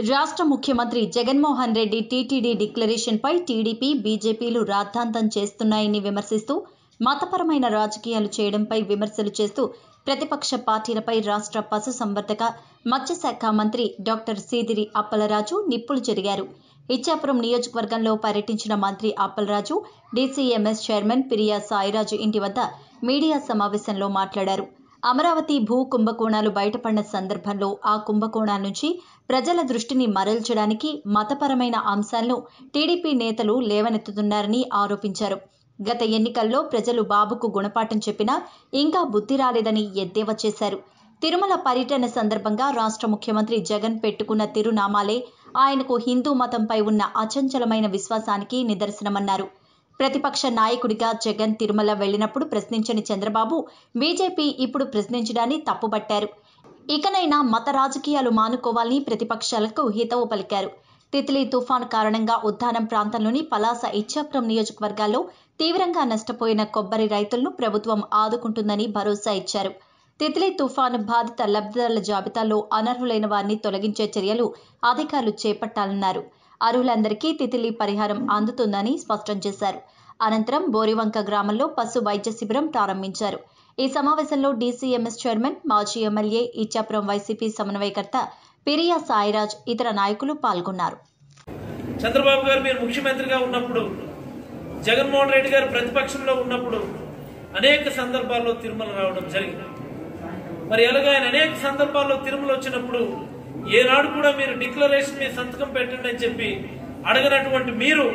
రాష్ట్ర ముఖ్యమంత్రి జగన్మోహన్ రెడ్డి టీటీడీ డిక్లరేషన్పై టీడీపీ బీజేపీలు రాద్ధాంతం చేస్తున్నాయని విమర్శిస్తూ మతపరమైన రాజకీయాలు చేయడంపై విమర్శలు చేస్తూ ప్రతిపక్ష పార్టీలపై రాష్ట్ర పశుసంవర్ధక మత్స్యశాఖ మంత్రి డాక్టర్ సీదిరి అప్పలరాజు నిప్పులు చెరిగారు ఇచ్చాపురం నియోజకవర్గంలో పర్యటించిన మంత్రి అప్పలరాజు డీసీఎంఎస్ చైర్మన్ పిరియా సాయిరాజు ఇంటి వద్ద మీడియా సమావేశంలో మాట్లాడారు అమరావతి భూ కుంభకోణాలు బయటపడిన సందర్భంలో ఆ కుంభకోణాల నుంచి ప్రజల దృష్టిని మరల్చడానికి మతపరమైన అంశాలను టీడీపీ నేతలు లేవనెత్తుతున్నారని ఆరోపించారు గత ఎన్నికల్లో ప్రజలు బాబుకు గుణపాఠం చెప్పినా ఇంకా బుద్ధి రాలేదని ఎద్దేవా చేశారు తిరుమల పర్యటన సందర్భంగా రాష్ట్ర ముఖ్యమంత్రి జగన్ పెట్టుకున్న తిరునామాలే ఆయనకు హిందూ మతంపై ఉన్న అచంచలమైన విశ్వాసానికి నిదర్శనమన్నారు ప్రతిపక్ష నాయకుడిగా జగన్ తిరుమల వెళ్లినప్పుడు ప్రశ్నించని చంద్రబాబు బీజేపీ ఇప్పుడు ప్రశ్నించడాన్ని తప్పుపట్టారు ఇకనైనా మత రాజకీయాలు మానుకోవాలని ప్రతిపక్షాలకు హితవు పలికారు తిత్లీ తుఫాన్ కారణంగా ఉద్దానం ప్రాంతంలోని పలాస ఇచ్చాపురం నియోజకవర్గాల్లో తీవ్రంగా నష్టపోయిన కొబ్బరి రైతులను ప్రభుత్వం ఆదుకుంటుందని భరోసా ఇచ్చారు తిత్లీ తుఫాను బాధిత లబ్ధిదారుల జాబితాలో అనర్హులైన వారిని తొలగించే చర్యలు అధికారులు చేపట్టాలన్నారు అర్హులందరికీ తితిలి పరిహారం అందుతుందని స్పష్టం చేశారు అనంతరం బోరివంక గ్రామంలో పశు వైద్య శిబిరం ప్రారంభించారు ఈ సమావేశంలో డీసీఎంఎస్ చైర్మన్ మాజీ ఎమ్మెల్యే ఇచ్చాపురం వైసీపీ సమన్వయకర్త పిరియా సాయిరాజ్ ఇతర నాయకులు పాల్గొన్నారు చంద్రబాబు గారు మీరు ముఖ్యమంత్రిగా ఉన్నప్పుడు జగన్మోహన్ రెడ్డి గారు ప్రతిపక్షంలో ఉన్నప్పుడు అనేక సందర్భాల్లో తిరుమల రావడం జరిగింది మరి ఎలాగ ఆయన అనేక సందర్భాల్లో తిరుమల వచ్చినప్పుడు ఏనాడు కూడా మీరు డిక్లరేషన్ మీద సంతకం పెట్టండి అని చెప్పి అడగనటువంటి మీరు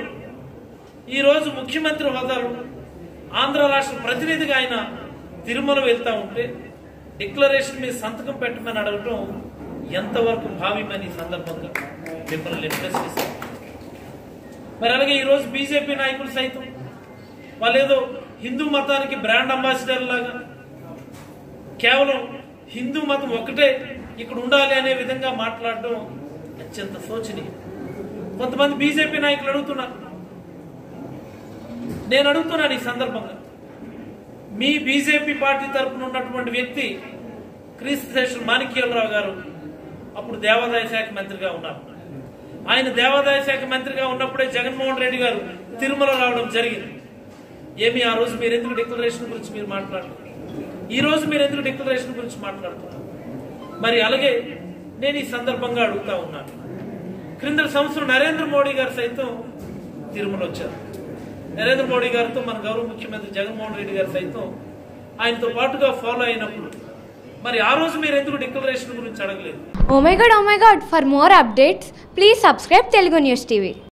ఈ రోజు ముఖ్యమంత్రి హోదాలో ఆంధ్ర రాష్ట్ర ప్రతినిధిగా ఆయన తిరుమల వెళ్తా ఉంటే డిక్లరేషన్ మీద సంతకం పెట్టమని అడగటం ఎంతవరకు భావ్యమని ఈ సందర్భంగా మిమ్మల్ని నేను ప్రశ్నిస్తాను మరి అలాగే ఈరోజు బీజేపీ నాయకులు సైతం వాళ్ళు ఏదో హిందూ మతానికి బ్రాండ్ అంబాసిడర్ లాగా కేవలం హిందూ మతం ఒకటే ఇక్కడ ఉండాలి అనే విధంగా మాట్లాడడం అత్యంత శోచనీయం కొంతమంది బీజేపీ నాయకులు అడుగుతున్నారు నేను అడుగుతున్నాను ఈ సందర్భంగా మీ బీజేపీ పార్టీ తరపున ఉన్నటువంటి వ్యక్తి క్రీస్తు శేషులు మాణిక్యాలరావు గారు అప్పుడు దేవాదాయ శాఖ మంత్రిగా ఉన్నారు ఆయన దేవాదాయ శాఖ మంత్రిగా ఉన్నప్పుడే జగన్మోహన్ రెడ్డి గారు తిరుమల రావడం జరిగింది ఏమి ఆ రోజు మీరు ఎందుకు డిక్లరేషన్ గురించి మీరు మాట్లాడుతున్నారు ఈ రోజు మీరు ఎందుకు డిక్లరేషన్ గురించి మాట్లాడుతున్నారు మరి అలాగే నేను ఈ సందర్భంగా అడుగుతా ఉన్నాను క్రింద సంవత్సరం నరేంద్ర మోడీ గారు సైతం తిరుమల వచ్చారు నరేంద్ర మోడీ గారితో మన గౌరవ ముఖ్యమంత్రి జగన్మోహన్ రెడ్డి గారు సైతం ఆయనతో పాటుగా ఫాలో అయినప్పుడు మరి ఆ రోజు మీరు ఎందుకు డిక్లరేషన్ గురించి అడగలేదు Oh my god, oh my god, for more updates, please subscribe Telugu News TV.